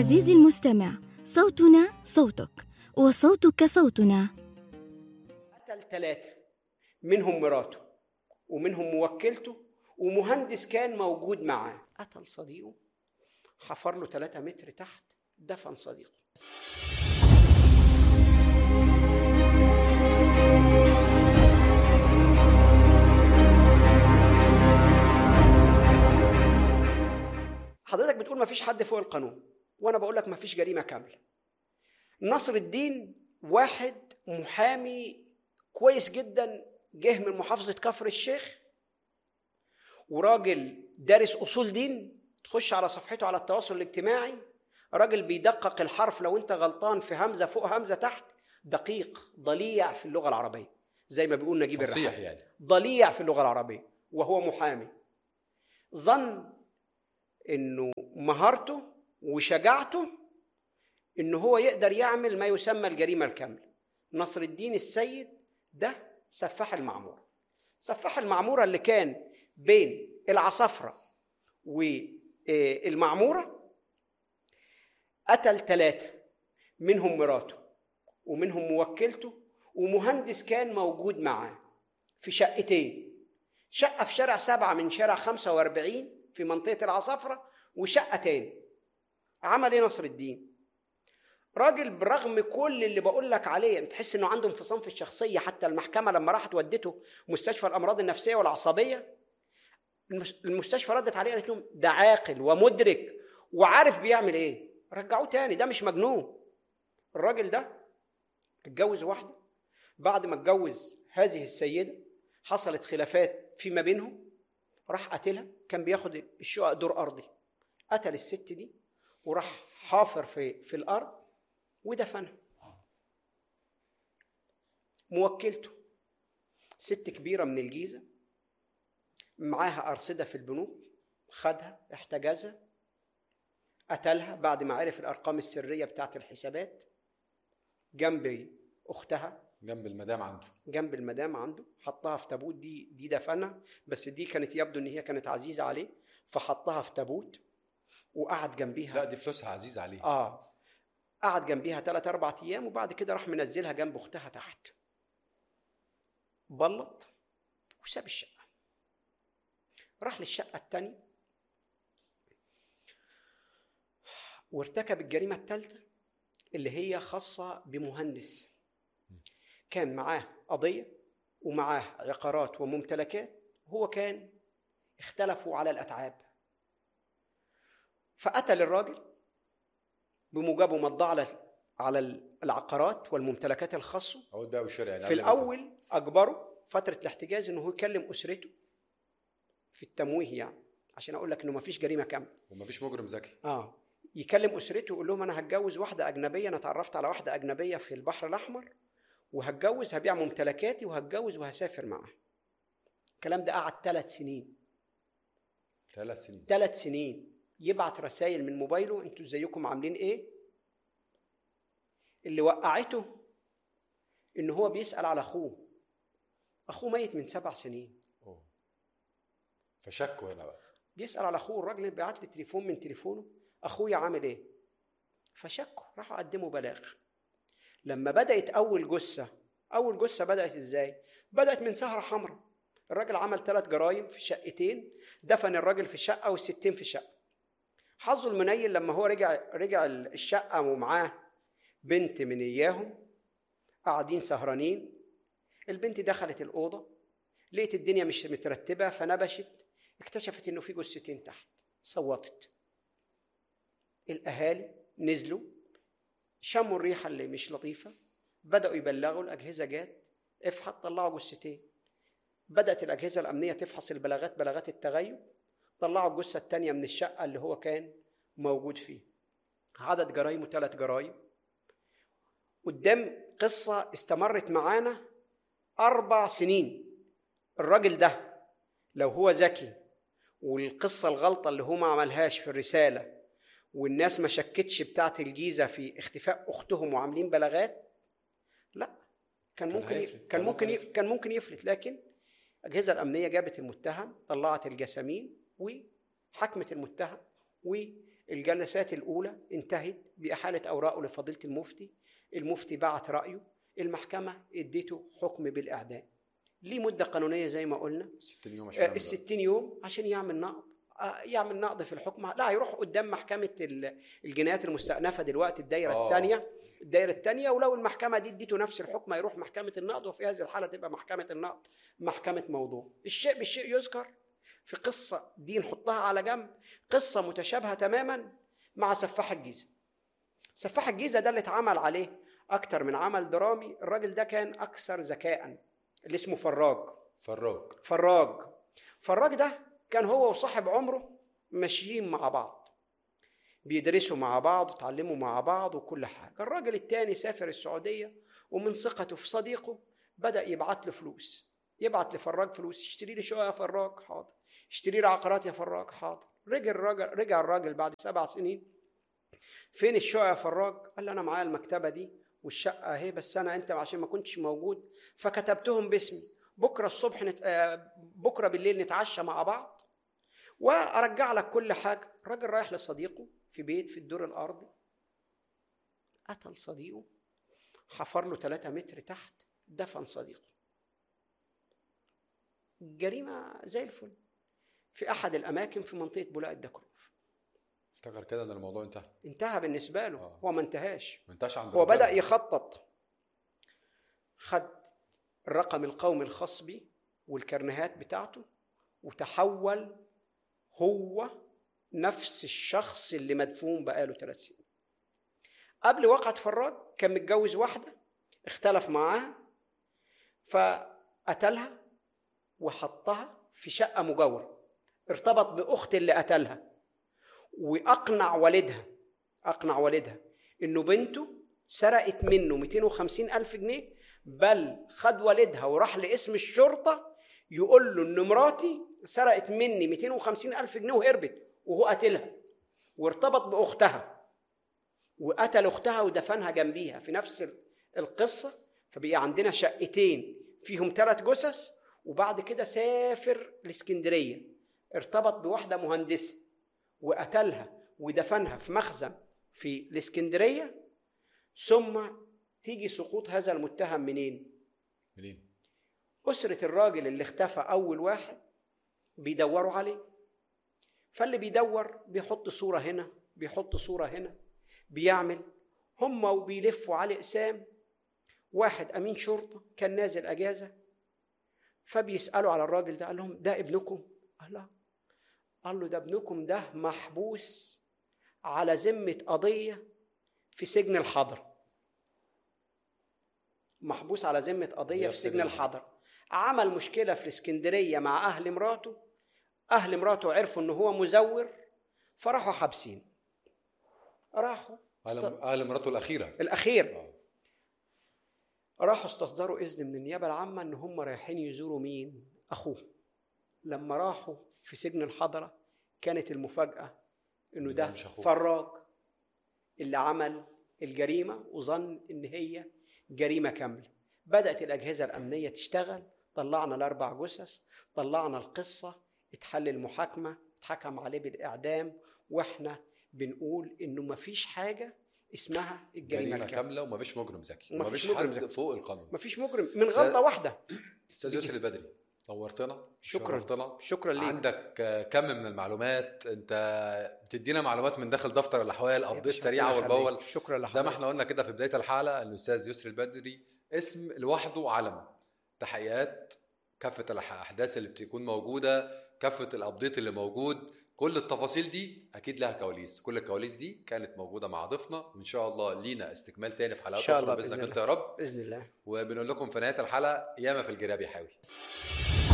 عزيزي المستمع صوتنا صوتك وصوتك صوتنا قتل ثلاثة منهم مراته ومنهم موكلته ومهندس كان موجود معاه قتل صديقه حفر له 3 متر تحت دفن صديقه حضرتك بتقول ما فيش حد فوق القانون وانا بقول لك ما فيش جريمه كامله نصر الدين واحد محامي كويس جدا جه من محافظه كفر الشيخ وراجل دارس اصول دين تخش على صفحته على التواصل الاجتماعي راجل بيدقق الحرف لو انت غلطان في همزه فوق همزه تحت دقيق ضليع في اللغه العربيه زي ما بيقول نجيب فصيح الرحال يعني ضليع في اللغه العربيه وهو محامي ظن انه مهارته وشجاعته انه هو يقدر يعمل ما يسمى الجريمه الكامله نصر الدين السيد ده سفاح المعموره سفاح المعموره اللي كان بين العصافره والمعموره قتل ثلاثه منهم مراته ومنهم موكلته ومهندس كان موجود معاه في شقتين شقة في شارع سبعة من شارع 45 في منطقة العصافرة وشقة تاني عمل ايه نصر الدين راجل برغم كل اللي بقول لك عليه انت تحس انه عنده انفصام في الشخصيه حتى المحكمه لما راحت ودته مستشفى الامراض النفسيه والعصبيه المس- المستشفى ردت عليه قالت لهم ده عاقل ومدرك وعارف بيعمل ايه رجعوه تاني ده مش مجنون الراجل ده اتجوز واحده بعد ما اتجوز هذه السيده حصلت خلافات فيما بينهم راح قتلها كان بياخد الشقق دور ارضي قتل الست دي وراح حافر في في الارض ودفنها موكلته ست كبيره من الجيزه معاها ارصده في البنوك خدها احتجزها قتلها بعد ما عرف الارقام السريه بتاعت الحسابات جنب اختها جنب المدام عنده جنب المدام عنده حطها في تابوت دي دي دفنها بس دي كانت يبدو ان هي كانت عزيزه عليه فحطها في تابوت وقعد جنبيها لا دي فلوسها عزيزه عليه اه قعد جنبيها ثلاث اربع ايام وبعد كده راح منزلها جنب اختها تحت بلط وساب الشقه راح للشقه الثانيه وارتكب الجريمه الثالثه اللي هي خاصه بمهندس كان معاه قضيه ومعاه عقارات وممتلكات هو كان اختلفوا على الاتعاب فقتل الراجل بموجبه مضى على على العقارات والممتلكات الخاصه هو البيع والشراء يعني في قبل ما يتم. الاول اجبره فتره الاحتجاز انه هو يكلم اسرته في التمويه يعني عشان اقول لك انه ما فيش جريمه كامله ومفيش مجرم ذكي اه يكلم اسرته ويقول لهم انا هتجوز واحده اجنبيه انا اتعرفت على واحده اجنبيه في البحر الاحمر وهتجوز هبيع ممتلكاتي وهتجوز وهسافر معاها الكلام ده قعد ثلاث سنين ثلاث سنين ثلاث سنين يبعت رسائل من موبايله انتوا ازيكم عاملين ايه اللي وقعته ان هو بيسال على اخوه اخوه ميت من سبع سنين أوه. فشكوا هنا بقى بيسال على اخوه الراجل بيبعت لي تليفون من تليفونه اخويا عامل ايه فشكوا راحوا قدموا بلاغ لما بدات اول جثه اول جثه بدات ازاي بدات من سهره حمراء الراجل عمل ثلاث جرايم في شقتين دفن الراجل في الشقه والستين في الشقه حظه المنيل لما هو رجع رجع الشقه ومعاه بنت من اياهم قاعدين سهرانين البنت دخلت الاوضه لقيت الدنيا مش مترتبه فنبشت اكتشفت انه في جثتين تحت صوتت الاهالي نزلوا شموا الريحه اللي مش لطيفه بداوا يبلغوا الاجهزه جات افحص طلعوا جثتين بدات الاجهزه الامنيه تفحص البلاغات بلاغات التغيب طلعوا الجثه الثانيه من الشقه اللي هو كان موجود فيه عدد جرايمه ثلاث جرايم قدام قصه استمرت معانا اربع سنين الراجل ده لو هو ذكي والقصه الغلطه اللي هو ما عملهاش في الرساله والناس ما شكتش بتاعه الجيزه في اختفاء اختهم وعاملين بلاغات لا كان كان ممكن هيفلت. كان كان ممكن ممكن يف- كان ممكن يفلت لكن الاجهزه الامنيه جابت المتهم طلعت الجسامين وحكمت المتهم الجلسات الاولى انتهت باحاله اوراقه لفضيله المفتي المفتي بعت رايه المحكمه اديته حكم بالاعدام ليه مده قانونيه زي ما قلنا 60 يوم عشان آه، يعمل ال 60 يوم عشان يعمل نقض آه، يعمل نقض في الحكم لا هيروح قدام محكمه ال- الجنايات المستأنفه دلوقتي الدايره آه. الثانيه الدايره الثانيه ولو المحكمه دي اديته نفس الحكم هيروح محكمه النقض وفي هذه الحاله تبقى محكمه النقض محكمه موضوع الشيء بالشيء يذكر في قصه دي نحطها على جنب قصه متشابهه تماما مع سفاح الجيزه سفاح الجيزه ده اللي اتعمل عليه اكتر من عمل درامي الراجل ده كان اكثر ذكاء اللي اسمه فراج فراج فراج فراج ده كان هو وصاحب عمره ماشيين مع بعض بيدرسوا مع بعض وتعلموا مع بعض وكل حاجة الراجل التاني سافر السعودية ومن ثقته في صديقه بدأ يبعت له فلوس يبعت لفراج فلوس اشتري لي شقة يا فراج حاضر اشتري لي عقارات يا فراج حاضر رجع الراجل رجع الراجل بعد سبع سنين فين الشقة يا فراج قال له أنا معايا المكتبة دي والشقة أهي بس أنا أنت عشان ما كنتش موجود فكتبتهم باسمي بكرة الصبح نت... آه، بكرة بالليل نتعشى مع بعض وأرجع لك كل حاجة الراجل رايح لصديقه في بيت في الدور الأرضي قتل صديقه حفر له 3 متر تحت دفن صديقه جريمة زي الفل في أحد الأماكن في منطقة بولاق الدكرور افتكر كده ان الموضوع انتهى انتهى بالنسبة له آه. هو ما انتهاش ما انتهاش عند هو ربنا. بدأ يخطط خد الرقم القومي الخاص بيه والكرنيهات بتاعته وتحول هو نفس الشخص اللي مدفون بقاله ثلاث سنين قبل وقعة فراج كان متجوز واحدة اختلف معاها فقتلها وحطها في شقة مجاورة ارتبط بأخت اللي قتلها وأقنع والدها أقنع والدها إنه بنته سرقت منه 250 ألف جنيه بل خد والدها وراح لاسم الشرطة يقول له إن مراتي سرقت مني 250 ألف جنيه وهربت وهو قتلها وارتبط بأختها وقتل أختها ودفنها جنبيها في نفس ال- القصة فبقي عندنا شقتين فيهم ثلاث جثث وبعد كده سافر الاسكندرية ارتبط بواحدة مهندسة وقتلها ودفنها في مخزن في الاسكندرية ثم تيجي سقوط هذا المتهم منين؟ منين أسرة الراجل اللي اختفى أول واحد بيدوروا عليه فاللي بيدور بيحط صورة هنا بيحط صورة هنا بيعمل هم وبيلفوا على أقسام واحد أمين شرطة كان نازل أجازة فبيسألوا على الراجل ده قال لهم ده ابنكم؟ قال لا قال له ده ابنكم ده محبوس على ذمة قضية في سجن الحضر محبوس على ذمة قضية في سجن الحضر عمل مشكلة في الاسكندرية مع أهل مراته أهل مراته عرفوا إن هو مزور فراحوا حابسين راحوا است... اهل اهل مراته الاخيره الأخير آه. راحوا استصدروا إذن من النيابة العامة إن هم رايحين يزوروا مين؟ أخوه لما راحوا في سجن الحضرة كانت المفاجأة إنه إن ده ده مش أخوه. فراج اللي عمل الجريمة وظن إن هي جريمة كاملة بدأت الأجهزة الأمنية تشتغل طلعنا الأربع جثث طلعنا القصة اتحل المحاكمة اتحكم عليه بالإعدام وإحنا بنقول إنه مفيش حاجة اسمها الجريمة جريمه الكاملة كامله ومفيش مجرم ذكي ومفيش ومفيش مجرم حد ذكي. فوق القانون مفيش مجرم من س- غلطة واحدة استاذ يسري البدري نورتنا شكراً. شرفتنا شكرا ليك عندك آه، كم من المعلومات انت بتدينا معلومات من داخل دفتر الاحوال يا ابديت باشا، سريعه ربنا اول باول يخليك. شكرا لحضرتك زي ما احنا قلنا كده في بدايه الحلقه الاستاذ يسري البدري اسم لوحده علم تحقيقات كافه الاحداث اللي بتكون موجوده كافه الابديت اللي موجود كل التفاصيل دي اكيد لها كواليس كل الكواليس دي كانت موجوده مع ضيفنا وان شاء الله لينا استكمال تاني في حلقات إن شاء اخرى الله باذنك بإذن انت يا رب بإذن الله وبنقول لكم في نهايه الحلقه ياما في الجراب يحاول